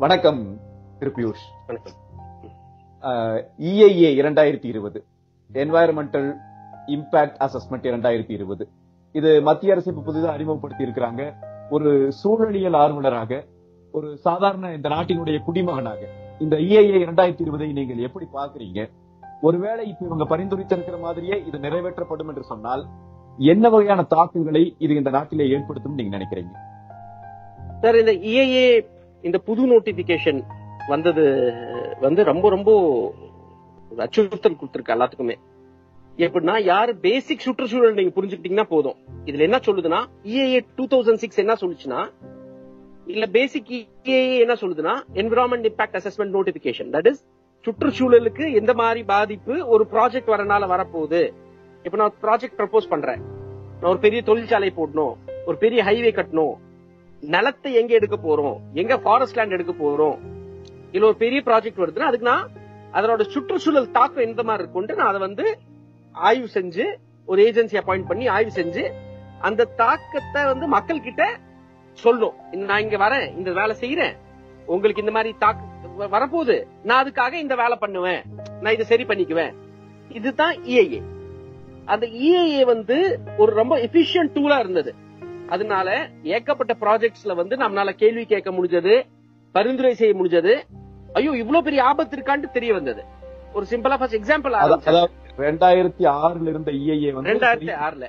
வணக்கம் திரு பியூஷ் வணக்கம் இஐஏ இரண்டாயிரத்தி இருபது என்வாயரன்மெண்டல் இம்பாக்ட் அசஸ்மெண்ட் இரண்டாயிரத்தி இருபது இது மத்திய அரசு இப்ப புதிதாக அறிமுகப்படுத்தி இருக்கிறாங்க ஒரு சூழலியல் ஆர்வலராக ஒரு சாதாரண இந்த நாட்டினுடைய குடிமகனாக இந்த இஐஏ இரண்டாயிரத்தி இருபதை நீங்கள் எப்படி பாக்குறீங்க ஒருவேளை இப்ப இவங்க பரிந்துரைத்திருக்கிற மாதிரியே இது நிறைவேற்றப்படும் என்று சொன்னால் என்ன வகையான தாக்கங்களை இது இந்த நாட்டிலே ஏற்படுத்தும் நீங்க நினைக்கிறீங்க சார் இந்த இஏஏ இந்த புது நோட்டிபிகேஷன் வந்தது வந்து ரொம்ப ரொம்ப ஒரு அச்சுறுத்தல் கொடுத்திருக்கு எல்லாத்துக்குமே எப்படின்னா யாரு பேசிக் சுற்றுச்சூழல் நீங்க புரிஞ்சுக்கிட்டீங்கன்னா போதும் இதுல என்ன சொல்லுதுன்னா இஏஏ டூ தௌசண்ட் சிக்ஸ் என்ன சொல்லுச்சுன்னா இல்ல பேசிக் இஏஏ என்ன சொல்லுதுன்னா environment impact assessment notification that is சுற்றுச்சூழலுக்கு எந்த மாதிரி பாதிப்பு ஒரு ப்ராஜெக்ட் வரனால வரப்போகுது இப்ப நான் ப்ராஜெக்ட் ப்ரப்போஸ் பண்றேன் நான் ஒரு பெரிய தொழிற்சாலை போடணும் ஒரு பெரிய ஹைவே கட்டணும் நிலத்தை எங்க எடுக்க போறோம் எங்க ஃபாரஸ்ட் லேண்ட் எடுக்க போறோம் இல்ல ஒரு பெரிய ப்ராஜெக்ட் வருதுன்னா அதுக்கு நான் அதனோட சுற்றுச்சூழல் தாக்கம் எந்த மாதிரி இருக்கும்ட்டு நான் அதை வந்து ஆய்வு செஞ்சு ஒரு ஏஜென்சி அப்பாயிண்ட் பண்ணி ஆய்வு செஞ்சு அந்த தாக்கத்தை வந்து மக்கள் கிட்ட சொல்லும் நான் இங்க வரேன் இந்த வேலை செய்யறேன் உங்களுக்கு இந்த மாதிரி தாக்க வ- வரப்போகுது நான் அதுக்காக இந்த வேலை பண்ணுவேன் நான் இதை சரி பண்ணிக்குவேன் இதுதான் இஐஏ அந்த இஐஏ வந்து ஒரு ரொம்ப எஃபிஷியன்ட் டூலா இருந்தது அதனால ஏகப்பட்ட ப்ராஜெக்ட்ஸ்ல வந்து நம்மளால கேள்வி கேட்க முடிஞ்சது பரிந்துரை செய்ய முடிஞ்சது ஐயோ இவ்ளோ பெரிய ஆபத்து இருக்கான்னு தெரிய வந்தது ஒரு சிம்பிளா ஃபர்ஸ்ட் எக்ஸாம்பிள் அதாவது ரெண்டாயிரத்தி ஆறுல இருந்த இஐஏ வந்து ரெண்டாயிரத்தி ஆறுல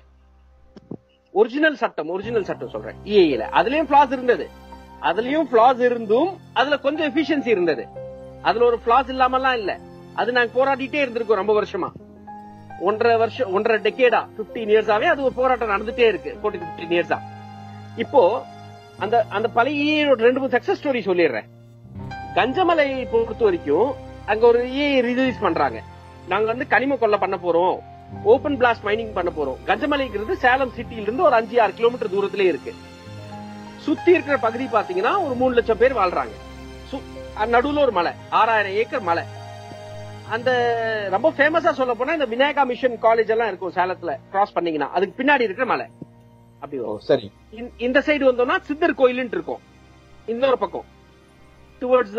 ஒரிஜினல் சட்டம் ஒரிஜினல் சட்டம் சொல்றேன் இஏல அதுலயும் ஃபிளாஸ் இருந்தது அதுலயும் ஃபிளாஸ் இருந்தும் அதுல கொஞ்சம் எஃபிஷியன்சி இருந்தது அதுல ஒரு ஃபிளாஸ் இல்லாமலாம் இல்ல அது நாங்க போராடிட்டே இருந்திருக்கோம் ரொம்ப வருஷமா ஒன்றரை வருஷம் ஒன்றரை டெக்கேடா 15 இயர்ஸாவே அது ஒரு போராட்டம் நடந்துட்டே இருக்கு ஃபோர்ட்டி பிப்டீன் இயர்ஸா இப்போ அந்த அந்த பழைய EA யோட ரெண்டு மூணு சக்சஸ் ஸ்டோரி சொல்லிடுறேன் கஞ்சமலை பொறுத்த வரைக்கும் அங்க ஒரு ஏ ரிலீஸ் பண்றாங்க நாங்க வந்து கனிம கொள்ள பண்ண போறோம் ஓபன் பிளாஸ்ட் மைனிங் பண்ண போறோம் கஞ்சமலைங்கிறது சேலம் சிட்டில இருந்து ஒரு அஞ்சு ஆறு கிலோமீட்டர் தூரத்திலே இருக்கு சுத்தி இருக்கிற பகுதி பாத்தீங்கன்னா ஒரு மூணு லட்சம் பேர் வாழ்றாங்க சு- அஹ் நடுவுல ஒரு மலை ஆறாயிரம் ஏக்கர் மலை அந்த ரொம்ப ஃபேமஸா சொல்ல போனா இந்த விநாயகா மிஷன் காலேஜ் எல்லாம் இருக்கும் சேலத்துல கிராஸ் பண்ணீங்கன்னா அதுக்கு பின்னாடி இருக்கிற மலை அப்படி ஓ, வரும் சரி இந்த- இந்த சைடு வந்தோம்னா சித்தர் கோயில்னு இருக்கும் இன்னொரு பக்கம் டுவர்ட்ஸ்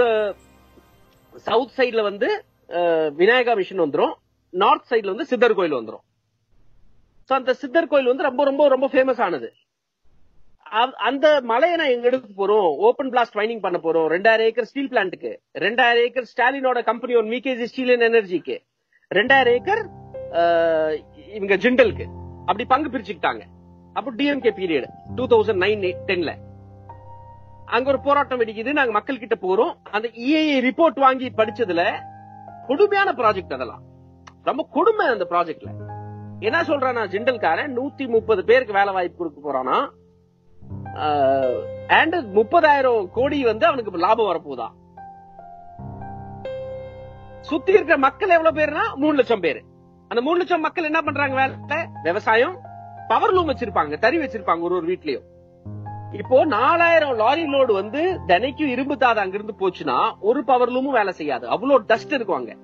சவுத் சைடுல வந்து அஹ், விநாயகா மிஷன் வந்துரும் நார்த் சைடுல வந்து சித்தர் கோயில் வந்துரும் சோ அந்த சித்தர் கோயில் வந்து ரொம்ப ரொம்ப ரொம்ப ஃபேமஸ் ஆனது அ- அந்த மலையை நான் எங்க எடுக்க போறோம் ஓபன் பிளாஸ்ட் மைனிங் பண்ண போறோம் ரெண்டாயிரம் ஏக்கர் ஸ்டீல் பிளான்ட்டுக்கு ரெண்டாயிரம் ஏக்கர் ஸ்டாலினோட கம்பெனி ஒரு மிகேஜி ஸ்டீல் அண்ட் எனர்ஜிக்கு ரெண்டாயிரம் ஏக்கர் அஹ், இவங்க ஜிண்டலுக்கு அப்படி பங்கு பிரிச்சுக்கிட்டாங்க அப்போ DMK period two thousand nine டென்ல அங்க ஒரு போராட்டம் வெடிக்குது நாங்க மக்கள் கிட்ட போறோம் அந்த இஏஏ ரிப்போர்ட் வாங்கி படிச்சதுல கொடுமையான ப்ராஜெக்ட் அதெல்லாம் ரொம்ப கொடுமை அந்த ப்ராஜெக்ட்ல என்ன சொல்றானா ஜிண்டல்காரன் நூத்தி முப்பது பேருக்கு வேலை வாய்ப்பு கொடுக்க போறானா அண்ட் முப்பதாயிரம் கோடி வந்து அவனுக்கு லாபம் வரப்போதா சுத்தி இருக்கிற மக்கள் எவ்வளவு பேர்னா மூணு லட்சம் பேர் அந்த மூணு லட்சம் மக்கள் என்ன பண்றாங்க வேலை விவசாயம் பவர் லூம் வச்சிருப்பாங்க தறி வச்சிருப்பாங்க ஒரு ஒரு வீட்லயும் இப்போ நாலாயிரம் லாரி லோடு வந்து தினைக்கும் இரும்பு தாது அங்கிருந்து போச்சுன்னா ஒரு பவர் லூமும் வேலை செய்யாது அவ்வளவு டஸ்ட் இருக்கும் அங்க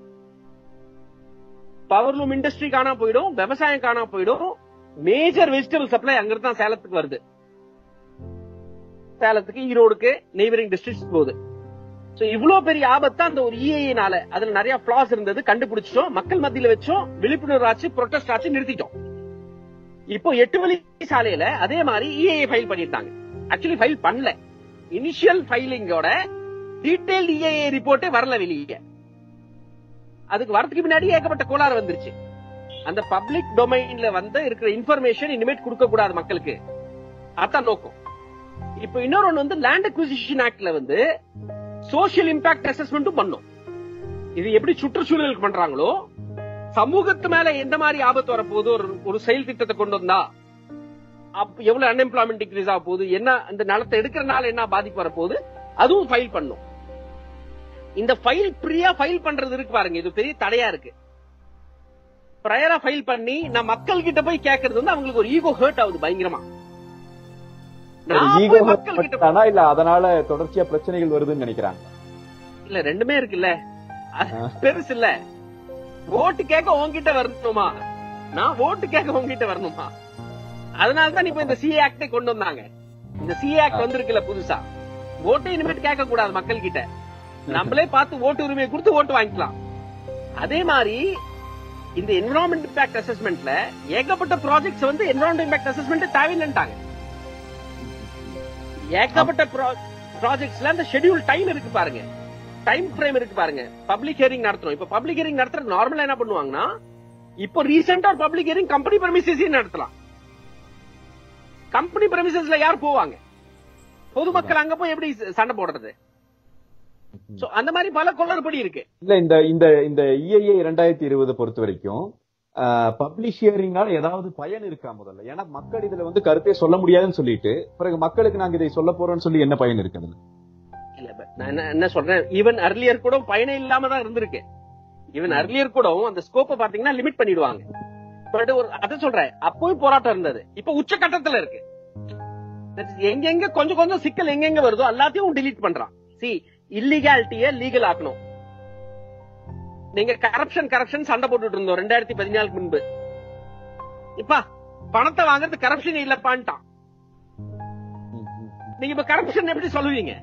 பவர் லூம் இண்டஸ்ட்ரி காணா போயிடும் விவசாயம் காணா போயிடும் மேஜர் வெஜிடபிள் சப்ளை அங்கிருந்து தான் சேலத்துக்கு வருது சேலத்துக்கு ஈரோடுக்கு நெய்பரிங் டிஸ்ட்ரிக்ட் போகுது சோ இவ்ளோ பெரிய ஆபத்தா அந்த ஒரு இஏனால அதுல நிறைய பிளாஸ் இருந்தது கண்டுபிடிச்சிட்டோம் மக்கள் மத்தியில வச்சோம் விழிப்புணர்வு ஆச்சு ப்ரொடெஸ்ட் ஆச்சு நிறுத்திட்டோம் இப்போ எட்டு வழி சாலையில அதே மாதிரி இஏ ஃபைல் பண்ணிட்டாங்க ஆக்சுவலி ஃபைல் பண்ணல இனிஷியல் ஃபைலிங்கோட டீடைல் இஏஏ ரிப்போர்ட்டே வரல வெளியே அதுக்கு வரதுக்கு முன்னாடி ஏகப்பட்ட கோளாறு வந்துருச்சு அந்த பப்ளிக் டொமைன்ல வந்து இருக்கிற இன்ஃபர்மேஷன் இனிமேட் கொடுக்க கூடாது மக்களுக்கு அதான் நோக்கம் இப்போ இன்னொரு ஒண்ணு வந்து லேண்ட் அக்விசிஷன் ஆக்ட்ல வந்து சோஷியல் இம்பாக்ட் அசஸ்மெண்ட்டும் பண்ணும் இது எப்படி சுற்றுச்சூழலுக்கு பண்றாங்களோ சமூகத்து மேல எந்த மாதிரி ஆபத்து வரப்போகுது ஒரு ஒரு செயல் திட்டத்தை கொண்டு வந்தா அப்ப எவ்வளவு அன்எம்ப்ளாய்மெண்ட் டிக்ரீஸ் ஆக போகுது என்ன அந்த நிலத்தை எடுக்கிறனால என்ன பாதிப்பு வரப்போகுது அதுவும் ஃபைல் பண்ணும் இந்த ஃபைல் ஃப்ரீயா ஃபைல் பண்றது இருக்கு பாருங்க இது பெரிய தடையா இருக்கு ப்ரையரா ஃபைல் பண்ணி நான் மக்கள் கிட்ட போய் கேக்குறது வந்து அவங்களுக்கு ஒரு ஈகோ ஹர்ட் ஆகுது பயங்கரமா நான் ஈகோ போய் மக்கள் கிட்ட தானா இல்ல அதனால தொடர்ச்சியா பிரச்சனைகள் வருதுன்னு நினைக்கிறாங்க இல்ல ரெண்டுமே இருக்குல்ல அது பெருசு இல்ல ஓட்டு கேட்க உன்கிட்ட வரணுமா நான் ஓட்டு கேட்க உன்கிட்ட வரணுமா அதனாலதான் இப்ப இந்த சிஏ ஆக்டை கொண்டு வந்தாங்க இந்த சிஏ ஆக்ட் வந்திருக்குல்ல புதுசா ஓட்டை இனிமேட் கேட்க கூடாது மக்கள் கிட்ட நம்மளே பார்த்து ஓட்டு உரிமையை கொடுத்து ஓட்டு வாங்கிக்கலாம் அதே மாதிரி இந்த என்விரான்மெண்ட் இம்பாக்ட் அசஸ்மெண்ட்ல ஏகப்பட்ட ப்ராஜெக்ட்ஸ் வந்து என்விரான்மெண்ட் இம்பாக்ட் அசஸ்மெண்ட் தேவையில்லைன்ட்டாங்க ஏகப்பட்ட ப்ராஜெக்ட்ஸ்ல அந்த ஷெட்யூல் டைம் இருக்கு பாருங்க டைம் ஃப்ரேம் இருக்கு பாருங்க பப்ளிக் ஹியரிங் நடத்துறோம் இப்ப பப்ளிக் ஹியரிங் நடத்துறது நார்மலா என்ன பண்ணுவாங்கன்னா இப்போ ரீசெண்டா பப்ளிக் ஹியரிங் கம்பெனி பிரமிசஸ் நடத்தலாம் கம்பெனி பிரமிசஸ்ல யார் போவாங்க பொதுமக்கள் அங்க போய் எப்படி சண்டை போடுறது சோ அந்த மாதிரி பல கொள்ளறுபடி இருக்கு இல்ல இந்த இந்த இந்த இஐஏ இரண்டாயிரத்தி இருபது பொறுத்த வரைக்கும் பப்ளிஷ் ஹியரிங்னால ஏதாவது பயன் இருக்கா முதல்ல ஏன்னா மக்கள் இதுல வந்து கருத்தை சொல்ல முடியாதுன்னு சொல்லிட்டு பிறகு மக்களுக்கு நாங்க இதை சொல்ல போறோம்னு சொல்லி என்ன பயன் இருக்கு அதுல இல்ல but நான் என்ன என்ன சொல்றேன் ஈவன் அர்லியர் கூட பயனே இல்லாம தான் இருந்திருக்கு ஈவன் அர்லியர் கூட அந்த ஸ்கோப்பை பாத்தீங்கன்னா லிமிட் பண்ணிடுவாங்க பட் ஒரு அத சொல்றேன் அப்பவும் போராட்டம் இருந்தது இப்ப உச்சகட்டத்துல இருக்கு That is, எங்கெங்க கொஞ்சம் கொஞ்சம் சிக்கல் எங்கெங்க வருதோ எல்லாத்தையும் delete பண்றான் சி இல்லீகாலிட்டிய லீகல் ஆக்கணும் நீங்க கரப்ஷன் கரப்ஷன் சண்டை போட்டுட்டு இருந்தோம் ரெண்டாயிரத்தி பதினாலுக்கு முன்பு இப்பா பணத்தை வாங்குறது கரப்ஷன் இல்லப்பான்ட்டான் நீங்க இப்ப கரப்ஷன் எப்படி சொல்லுவீங்க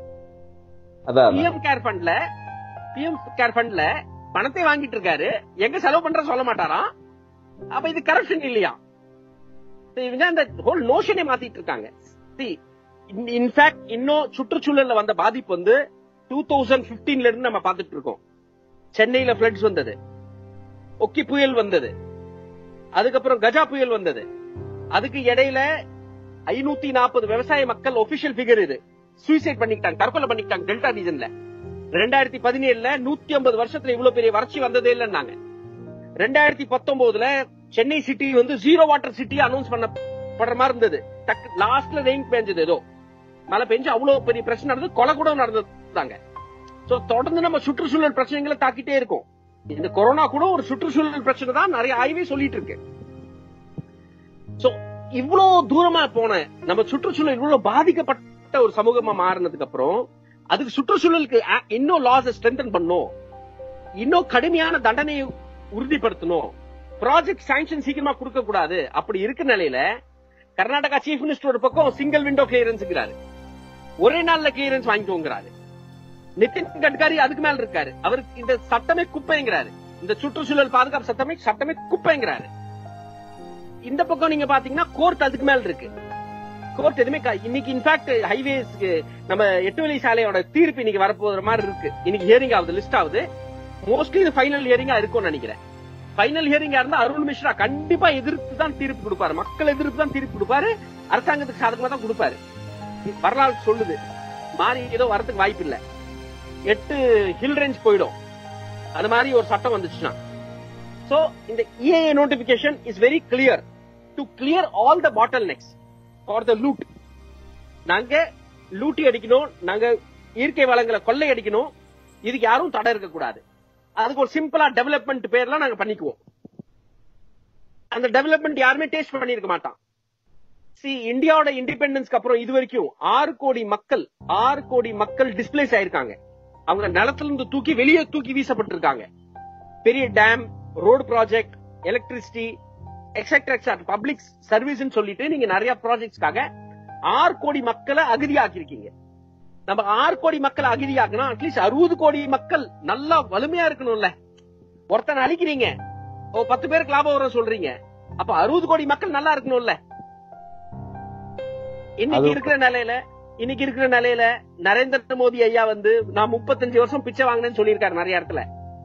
அதான் அதான். பிஎம் கேர் ஃபண்ட்ல பிஎம் கேர் ஃபண்ட்ல பணத்தை வாங்கிட்டு இருக்காரு எங்க செலவு பண்ற சொல்ல மாட்டாராம் அப்ப இது கரப்ஷன் இல்லையா So, இவங்க அந்த ஹோல் நோஷனே மாத்திட்டு இருக்காங்க இன்ஃபேக்ட் இன்னும் சுற்றுச்சூழல்ல வந்த பாதிப்பு வந்து டூ தௌசண்ட் பிப்டீன்ல இருந்து நம்ம பாத்துட்டு இருக்கோம் சென்னையில பிளட்ஸ் வந்தது ஒக்கி புயல் வந்தது அதுக்கப்புறம் கஜா புயல் வந்தது அதுக்கு இடையில ஐநூத்தி நாற்பது விவசாய மக்கள் ஒபிஷியல் ஃபிகர் இது சூசைட் பண்ணிக்கிட்டாங்க தற்கொலை பண்ணிக்கிட்டாங்க டெல்டா ரீஜன்ல ரெண்டாயிரத்தி பதினேழுல நூத்தி ஐம்பது வருஷத்துல இவ்வளவு பெரிய வறட்சி வந்ததே இல்லைன்னாங்க ரெண்டாயிரத்தி பத்தொன்பதுல சென்னை சிட்டி வந்து ஜீரோ வாட்டர் சிட்டி அனௌன்ஸ் பண்ணப்படுற மாதிரி இருந்தது டக்கு லாஸ்ட்ல ரெயின் பெஞ்சது ஏதோ மழை பெஞ்சு அவ்வளவு பெரிய பிரச்சனை நடந்தது கொலை கூட நடந்ததாங்க சோ தொடர்ந்து நம்ம சுற்றுச்சூழல் பிரச்சனைகளை தாக்கிட்டே இருக்கோம் இந்த கொரோனா கூட ஒரு சுற்றுச்சூழல் பிரச்சனை தான் நிறைய ஆய்வே சொல்லிட்டு இருக்கு சோ இவ்வளவு தூரமா போன நம்ம சுற்றுச்சூழல் இவ்வளவு பாதிக்கப்பட்ட ஒரு சமூகமா மாறினதுக்கு அப்புறம் அதுக்கு சுற்றுச்சூழலுக்கு a- இன்னும் லாஸ் ஸ்ட்ரென்தன் பண்ணும் இன்னும் கடுமையான தண்டனையை உறுதிப்படுத்தணும் ப்ராஜெக்ட் சாங்ஷன் சீக்கிரமா கொடுக்க கூடாது அப்படி இருக்க நிலையில கர்நாடகா சீஃப் மினிஸ்டர் ஒரு பக்கம் சிங்கிள் விண்டோ கிளியரன்ஸ்ங்கிறாரு ஒரே நாள்ல கிளியரன்ஸ் வாங்கிக்கோங்கிறாரு நிதின் கட்காரி அதுக்கு மேல இருக்காரு அவருக்கு இந்த சட்டமே குப்பைங்கிறாரு இந்த சுற்றுச்சூழல் பாதுகாப்பு சட்டமே சட்டமே குப்பைங்கிறாரு இந்த பக்கம் நீங்க பாத்தீங்கன்னா கோர்ட் அதுக்கு மேல இருக்கு கோர்ட் எதுவுமே க- இன்னைக்கு இன்ஃபேக்ட் ஹைவேஸ்க்கு நம்ம எட்டு வழி சாலையோட தீர்ப்பு இன்னைக்கு வரப்போற மாதிரி இருக்கு இன்னைக்கு ஹியரிங் ஆகுது லிஸ்ட் ஆகுது மோஸ்ட்லி இது ஃபைனல் ஹியரிங்கா இருக்கும்னு நினைக்கிறேன் ஃபைனல் ஹியரிங்கா இருந்தா அருள் மிஸ்ரா கண்டிப்பா எதிர்த்து தான் தீர்ப்பு கொடுப்பாரு மக்கள் எதிர்ப்பு தான் தீர்ப்பு கொடுப்பாரு அரசாங்கத்துக்கு சாதகமா தான் கொடுப்பாரு வரலாறு சொல்லுது மாறி ஏதோ வரதுக்கு வாய்ப்பு இல்ல எட்டு ஹில் ரேஞ்ச் போயிடும் அந்த மாதிரி ஒரு சட்டம் வந்துச்சுன்னா சோ இந்த EIA notification is very clear to clear all the bottlenecks for the loot நாங்க லூட்டி அடிக்கணும் நாங்க இயற்கை வளங்களை கொள்ளை அடிக்கணும் இதுக்கு யாரும் தடை இருக்க கூடாது அதுக்கு ஒரு சிம்பிளா டெவலப்மெண்ட் பேர்ல நாங்க பண்ணிக்குவோம் அந்த டெவலப்மெண்ட் யாருமே டேஸ்ட் பண்ணிருக்க மாட்டான் சி இந்தியாவோட இண்டிபெண்டன்ஸ்க்கு அப்புறம் இது வரைக்கும் ஆறு கோடி மக்கள் ஆறு கோடி மக்கள் டிஸ்பிளேஸ் ஆயிருக்காங்க அவங்க நிலத்துல இருந்து தூக்கி வெளியே தூக்கி வீசப்பட்டிருக்காங்க பெரிய dam road project electricity etcetera exact public service சொல்லிட்டு நீங்க நிறைய ப்ராஜெக்ட்ஸ்க்காக ஆறு கோடி மக்களை அகதியாக்கிருக்கீங்க நம்ம ஆறு கோடி மக்களை அகதியாக்குனா அட்லீஸ்ட் அறுபது கோடி மக்கள் நல்லா வலிமையா இருக்கணும்ல ஒருத்தனை அழிக்கிறீங்க ஓ பத்து பேருக்கு லாபம் வரும் சொல்றீங்க அப்ப அறுபது கோடி மக்கள் நல்லா இருக்கணும்ல இன்னைக்கு அது- இருக்கிற நிலையில இன்னைக்கு இருக்கிற நிலையில நரேந்திர மோடி ஐயா வந்து நான் முப்பத்தஞ்சு வருஷம் பிச்சை வாங்கினேன்னு சொல்லியிருக்காரு நிறைய இடத்துல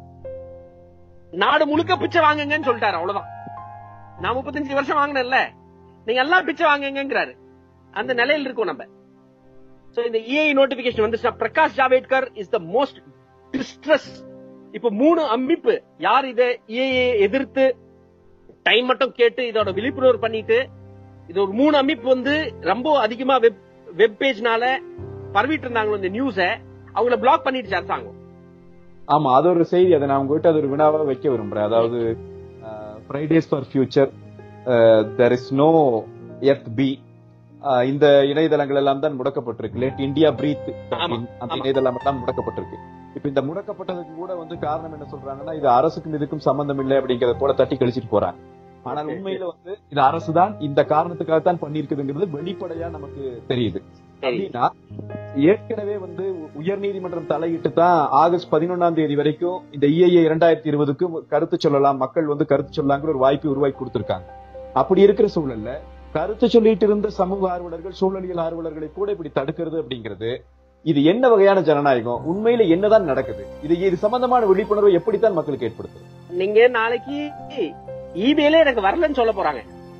நாடு முழுக்க பிச்சை வாங்குங்கன்னு சொல்லிட்டாரு அவ்வளவுதான் நான் முப்பத்தஞ்சு வருஷம் வாங்கினேன்ல நீங்க எல்லாம் பிச்சை வாங்குங்கிறாரு அந்த நிலையில இருக்கோம் நம்ம சோ இந்த இஐ நோட்டிபிகேஷன் வந்துச்சுன்னா Prakash Javadekar is the most distress இப்ப மூணு அமைப்பு யார் இதை இஐஏ எதிர்த்து டைம் மட்டும் கேட்டு இதோட விழிப்புணர்வு பண்ணிட்டு இது ஒரு மூணு அமைப்பு வந்து ரொம்ப அதிகமா வெப் வெப் பேஜ்னால பரவிட்டு இருந்தாங்க இந்த நியூஸ அவங்கள பிளாக் பண்ணிடுச்சு அரசாங்கம் ஆமா அது ஒரு செய்தி அதை நான் உங்ககிட்ட அது ஒரு வினாவா வைக்க விரும்புறேன் அதாவது Fridays for future there is no earth B இந்த இணையதளங்கள் எல்லாம் தான் முடக்கப்பட்டிருக்கு லேட் இந்தியா பிரீத் ஆமா, அந்த ஆமா. இணையதளம் எல்லாம் முடக்கப்பட்டிருக்கு இப்ப இந்த முடக்கப்பட்டதுக்கு கூட வந்து காரணம் என்ன சொல்றாங்கன்னா இது அரசுக்கும் இதுக்கும் சம்பந்தம் இல்லை அப்படிங்கறத போல தட்டி கழிச்சிட்டு போறாங்க ஆனால் Okay. உண்மையில வந்து இது அரசு தான் இந்த காரணத்துக்காக தான் பண்ணிருக்குதுங்கிறது வெளிப்படையா நமக்கு தெரியுது சரி அப்படின்னா ஏற்கனவே வந்து உயர்நீதிமன்றம் தலையிட்டு தான் ஆகஸ்ட் பதினொன்னாம் தேதி வரைக்கும் இந்த இஐஏ இரண்டாயிரத்தி இருபதுக்கு கருத்து சொல்லலாம் மக்கள் வந்து கருத்து சொல்லலாங்கிற ஒரு வாய்ப்பு உருவாக்கி கொடுத்திருக்காங்க அப்படி இருக்கிற சூழல்ல கருத்து சொல்லிட்டு இருந்த சமூக ஆர்வலர்கள் சூழலியல் ஆர்வலர்களை கூட இப்படி தடுக்கிறது அப்படிங்கிறது இது என்ன வகையான ஜனநாயகம் உண்மையில என்னதான் நடக்குது இது இது சம்பந்தமான விழிப்புணர்வை எப்படித்தான் மக்களுக்கு ஏற்படுத்துது நீங்க நாளைக்கு இமெயிலே எனக்கு வரலன்னு சொல்ல போறாங்க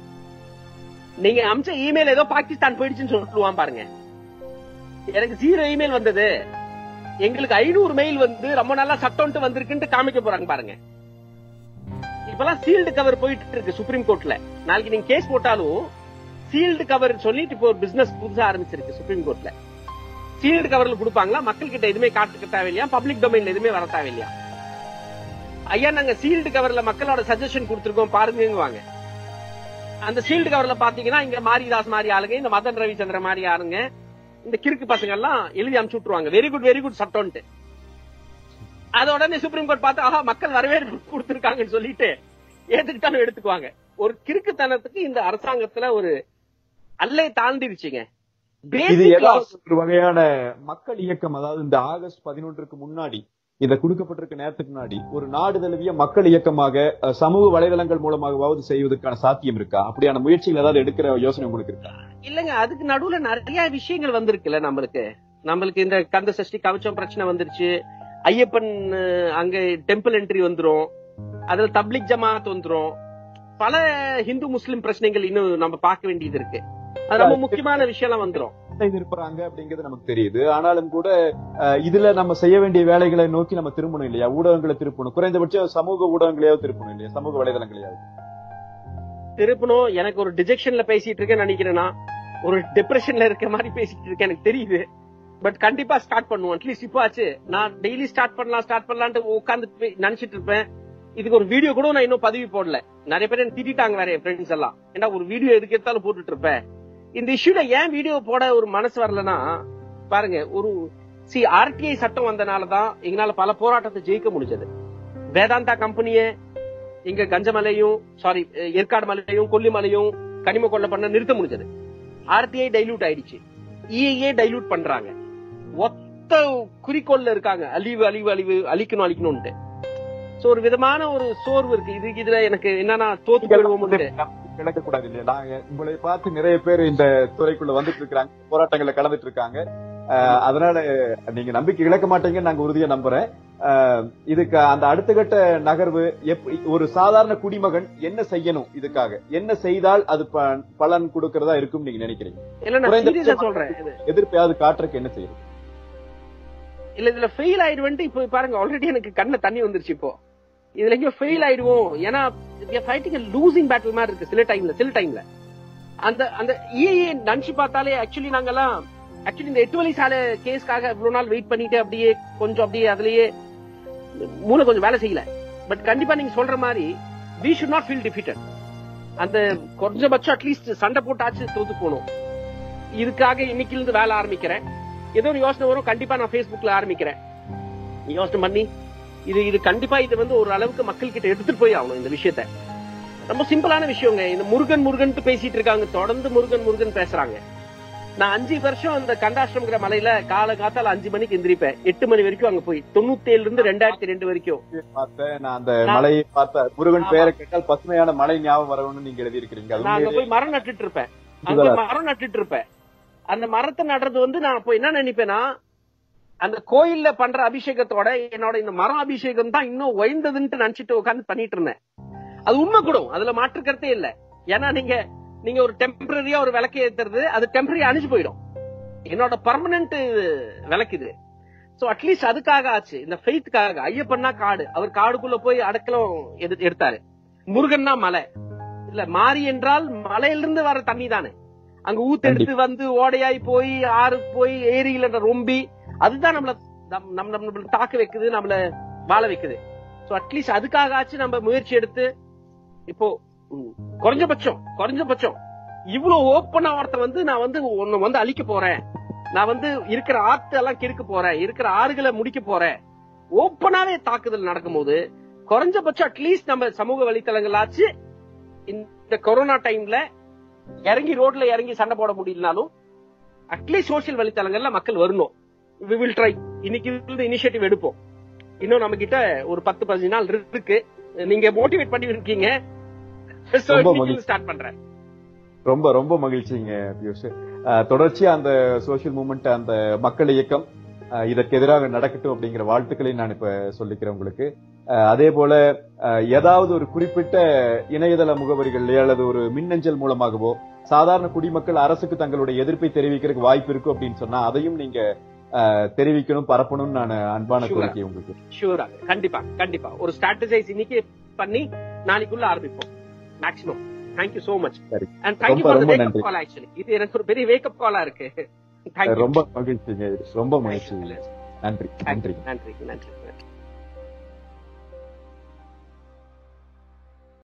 நீங்க அமிச்ச இமெயில் ஏதோ பாகிஸ்தான் போயிடுச்சுன்னு சொல்லுவான் பாருங்க எனக்கு ஜீரோ இமெயில் வந்தது எங்களுக்கு ஐநூறு மெயில் வந்து ரொம்ப நல்லா சட்டம்ட்டு வந்திருக்குன்ட்டு காமிக்க போறாங்க பாருங்க இப்பெல்லாம் சீல்டு கவர் போயிட்டு இருக்கு சுப்ரீம் கோர்ட்ல நாளைக்கு நீங்க கேஸ் போட்டாலும் சீல்டு கவர் சொல்லிட்டு இப்போ ஒரு பிசினஸ் புதுசா ஆரம்பிச்சிருக்கு சுப்ரீம் கோர்ட்ல சீல்டு கவர்ல கொடுப்பாங்களா மக்கள் கிட்ட எதுவுமே காட்டுக்க தேவையில்லையா பப்ளிக் டொமைன்ல எதுவுமே வர தேவையில்லையா ஐயா நாங்க சீல்டு கவர்ல மக்களோட சஜஷன் கொடுத்திருக்கோம் பாருங்கங்குவாங்க அந்த சீல்டு கவர்ல பாத்தீங்கன்னா இங்க மாரிதாஸ் மாதிரி ஆளுங்க இந்த மதன் ரவிச்சந்திர மாதிரி ஆளுங்க இந்த கிறுக்கு பசங்க எல்லாம் எழுதி அனுப்பிச்சு விட்டுருவாங்க வெரி குட் வெரி குட் சட்டம்ட்டு அத உடனே சுப்ரீம் கோர்ட் பார்த்து ஆஹா மக்கள் வரவேற்பு கொடுத்திருக்காங்கன்னு சொல்லிட்டு ஏத்துக்கிட்டாலும் எடுத்துக்குவாங்க ஒரு கிறுக்குத்தனத்துக்கு இந்த அரசாங்கத்துல ஒரு அல்லை தாண்டிருச்சுங்க இது Basic laws. ஏதாவது ஒரு வகையான மக்கள் இயக்கம் அதாவது இந்த ஆகஸ்ட் பதினொன்றுக்கு முன்னாடி இந்த கொடுக்கப்பட்டிருக்க நேரத்துக்கு முன்னாடி ஒரு நாடு தழுவிய மக்கள் இயக்கமாக அஹ், சமூக வலைதளங்கள் மூலமாகவாவது செய்வதற்கான சாத்தியம் இருக்கா அப்படியான முயற்சிகள் ஏதாவது எடுக்கிற யோசனை உங்களுக்கு இருக்கா இல்லங்க அதுக்கு நடுவுல நிறைய விஷயங்கள் வந்திருக்குல்ல நம்மளுக்கு நம்மளுக்கு இந்த கந்த சஷ்டி கவச்சம் பிரச்சனை வந்துருச்சு ஐயப்பன் அஹ், அங்க டெம்பிள் என்ட்ரி வந்துரும் அதுல தப்லிக் ஜமாத் வந்துரும் பல ஹிந்து முஸ்லிம் பிரச்சனைகள் இன்னும் நம்ம பார்க்க வேண்டியது இருக்கு அது ரொம்ப முக்கியமான விஷயம்லாம் வந்துரும் செய்து இருப்பாங்க அப்படிங்கிறது நமக்கு தெரியுது ஆனாலும் கூட அஹ், இதுல நம்ம செய்ய வேண்டிய வேலைகளை நோக்கி நம்ம திரும்பணும் இல்லையா ஊடகங்களை திருப்பணும் குறைந்தபட்சம் சமூக ஊடகங்களையாவது திருப்பணும் இல்லையா சமூக வலைதளங்களையாவது திருப்பணும் எனக்கு ஒரு டிஜெக்ஷன்ல பேசிட்டு இருக்கேன்னு நினைக்கிறேன்னா ஒரு டிப்ரெஷன்ல இருக்க மாதிரி பேசிட்டு இருக்கேன் எனக்கு தெரியுது பட் கண்டிப்பா ஸ்டார்ட் பண்ணுவோம் அட்லீஸ்ட் இப்போ ஆச்சு நான் டெய்லி ஸ்டார்ட் பண்ணலாம் ஸ்டார்ட் பண்ணலாம்னு உட்கார்ந்து நினைச்சிட்டு இருப்பேன் இதுக்கு ஒரு வீடியோ கூட நான் இன்னும் பதிவு போடல நிறைய பேர் என்ன திட்டிட்டாங்க வேற என் ஃப்ரெண்ட்ஸ் எல்லாம் ஏன்னா ஒரு வீடியோ எதுக்கு எடுத்தாலும் போட்டுட்டு இருப்பேன் இந்த இஷ்யூல ஏன் வீடியோ போட ஒரு மனசு வரலன்னா பாருங்க ஒரு சி ஆர்டிஐ சட்டம் வந்தனாலதான் எங்களால பல போராட்டத்தை ஜெயிக்க முடிஞ்சது வேதாந்தா கம்பெனிய இங்க கஞ்சமலையும் சாரி ஏற்காடு மலையும் கொல்லிமலையும் கனிம கொள்ள பண்ண நிறுத்த முடிஞ்சது ஆர்டிஐ டைலூட் ஆயிடுச்சு இஏஏ டைலூட் பண்றாங்க ஒத்த குறிக்கோள்ல இருக்காங்க அழிவு அழிவு அழிவு அழிக்கணும் அழிக்கணும்ட்டு சோ ஒரு விதமான ஒரு சோர்வு இருக்கு இது இதுல எனக்கு என்னன்னா தோத்து போயிடுவோம்னு கிடக்க கூடாது இல்லையா நாங்க உங்களை பார்த்து நிறைய பேர் இந்த துறைக்குள்ள வந்துட்டு இருக்காங்க போராட்டங்களை கலந்துட்டு இருக்காங்க அஹ், அதனால நீங்க நம்பிக்கை இழக்க மாட்டீங்கன்னு நாங்க உறுதியா நம்புறேன் அஹ், இதுக்கு அந்த அடுத்த கட்ட நகர்வு எப்படி ஒரு சாதாரண குடிமகன் என்ன செய்யணும் இதுக்காக என்ன செய்தால் அது ப- பலன் கொடுக்கறதா இருக்கும் நீங்க நினைக்கிறீங்க இல்ல நான் குறைந்த சீரியஸா சொல்றேன் இது எதிர்ப்பையாவது காட்டுறதுக்கு என்ன செய்யணும் இல்ல இதுல ஃபெயில் ஆயிடுவேன்ட்டு இப்போ பாருங்க ஆல்ரெடி எனக்கு கண்ணுல தண்ணி வந்துருச்சு இப்போ இதுல எங்கேயோ ஃபெயில் ஆயிடுவோம் ஏன்னா ஃபைட்டிங் லூசிங் பேட்டில் மாதிரி இருக்கு சில டைம்ல சில டைம்ல அந்த அந்த இஏஏ நினைச்சு பார்த்தாலே ஆக்சுவலி நாங்கெல்லாம் ஆக்சுவலி இந்த எட்டு வழி சாலை கேஸ்க்காக இவ்வளவு நாள் வெயிட் பண்ணிட்டு அப்படியே கொஞ்சம் அப்படியே அதுலயே மூளை கொஞ்சம் வேலை செய்யல பட் கண்டிப்பா நீங்க சொல்ற மாதிரி we should not feel defeated அந்த குறைஞ்சபட்சம் அட்லீஸ்ட் சண்டை போட்டாச்சு தோத்து போகணும் இதுக்காக இன்னைக்கு இருந்து வேலை ஆரம்பிக்கிறேன் ஏதோ ஒரு யோசனை வரும் கண்டிப்பா நான் Facebookல ஆரம்பிக்கிறேன் யோசனை பண்ணி இது இது கண்டிப்பா இது வந்து ஒரு அளவுக்கு மக்கள் கிட்ட எடுத்துட்டு போய் ஆகணும் இந்த விஷயத்த ரொம்ப சிம்பிளான விஷயங்க இந்த முருகன் முருகன் பேசிட்டு இருக்காங்க தொடர்ந்து முருகன் முருகன் பேசுறாங்க நான் அஞ்சு வருஷம் அந்த கண்டாஷ்டம்ங்கிற மலையில கால காத்தால அஞ்சு மணிக்கு எந்திரிப்பேன் எட்டு மணி வரைக்கும் அங்க போய் தொண்ணூத்தி ஏழுல இருந்து ரெண்டாயிரத்தி ரெண்டு வரைக்கும் பார்த்தேன் நான் அந்த மலையை பார்த்த முருகன் பெயரை கேட்டால் பசுமையான மலை ஞாபகம் வரணும்னு நீங்க எழுதி இருக்கிறீங்க நான் அங்க போய் மரம் நட்டுட்டு இருப்பேன் அங்க போய் மரம் நட்டுட்டு இருப்பேன் அந்த மரத்தை நடுறது வந்து நான் அப்போ என்ன நினைப்பேன்னா அந்த கோயில்ல பண்ற அபிஷேகத்தோட என்னோட இந்த மரம் அபிஷேகம் தான் இன்னும் உயர்ந்ததுன்ட்டு நினைச்சிட்டு உட்கார்ந்து பண்ணிட்டு இருந்தேன் அது உண்மை கூட அதுல மாற்று கருத்தே இல்ல ஏன்னா நீங்க நீங்க ஒரு டெம்பரரியா ஒரு விளக்கு ஏத்துறது அது டெம்பரரி அணிஞ்சு போயிடும் என்னோட பர்மனன்ட் விளக்கு இது சோ அட்லீஸ்ட் அதுக்காக ஆச்சு இந்த ஃபெய்த்துக்காக ஐயப்பன்னா காடு அவர் காடுக்குள்ள போய் அடக்கலம் எடு- எடுத்தாரு முருகன்னா மலை இல்ல மாறி என்றால் மலையிலிருந்து வர தண்ணி தானே அங்க ஊத்தெடுத்து வந்து ஓடையாய் போய் ஆறு போய் ஏரியில ரொம்பி அதுதான் நம்மள நம் நம் நம்மள தாக்க வைக்குது நம்மள வாழ வைக்குது சோ அட்லீஸ்ட் அதுக்காக ஆச்சு நம்ம முயற்சி எடுத்து இப்போ ம், குறைஞ்சபட்சம் குறைஞ்சபட்சம் இவ்வளவு ஓப்பனா ஒருத்தர் வந்து நான் வந்து உன்னை வந்து அழிக்க போறேன் நான் வந்து இருக்கிற ஆத்து எல்லாம் கிறுக்க போறேன் இருக்கிற ஆறுகளை முடிக்க போறேன் ஓப்பனாவே தாக்குதல் நடக்கும்போது குறைஞ்சபட்சம் அட்லீஸ்ட் நம்ம சமூக வலைத்தளங்களாச்சு இந்த கொரோனா டைம்ல இறங்கி ரோட்ல இறங்கி சண்டை போட முடியலனாலும் அட்லீஸ்ட் சோசியல் வலைத்தளங்கள்ல மக்கள் வரணும் வி வில் ட்ரை இன்னைக்கு இருந்து இனிஷியேட்டிவ் எடுப்போம் இன்னும் நம்ம கிட்ட ஒரு பத்து பதினஞ்சு நாள் இருக்கு நீங்க மோட்டிவேட் பண்ணி இருக்கீங்க So, ரொம்ப இன்னைக்கு மகிழ்ச்சி. ஸ்டார்ட் பண்றேன் ரொம்ப ரொம்ப மகிழ்ச்சிங்க பியூஷ் அஹ், தொடர்ச்சியா அந்த சோசியல் மூமெண்ட் அந்த மக்கள் இயக்கம் அஹ், இதற்கு எதிராக நடக்கட்டும் அப்படிங்கிற வாழ்த்துக்களை நான் இப்ப சொல்லிக்கிறேன் உங்களுக்கு அஹ், அதே போல அஹ், ஏதாவது ஒரு குறிப்பிட்ட இணையதள முகவரிகள்லயோ அல்லது ஒரு மின்னஞ்சல் மூலமாகவோ சாதாரண குடிமக்கள் அரசுக்கு தங்களுடைய எதிர்ப்பை தெரிவிக்கிறதுக்கு வாய்ப்பு இருக்கு அப்படின்னு சொன்னா அதையும் நீங்க அஹ், தெரிவிக்கணும் பரப்பணும்னு நான் அன்பான Sure. கோரிக்கை உங்களுக்கு ஷூரா கண்டிப்பா கண்டிப்பா ஒரு ஸ்ட்ராட்டஜைஸ் இன்னைக்கு பண்ணி நாளைக்குள்ள ஆரம்பிப்போம் மேக்ஸிமம் தேங்க்யூ சோ மச் சரி. அண்ட் தேங்க்யூ ரொம்ப, ஃபார் ரொம்ப வேக்கப் நன்றி. கால் ஆக்சுவலி இது எனக்கு ஒரு பெரிய வேக்கப் காலா இருக்கு தேங்க்யூ ரொம்ப மகிழ்ச்சிங்க ரொம்ப மகிழ்ச்சி நன்றி நன்றி நன்றி நன்றி நன்றி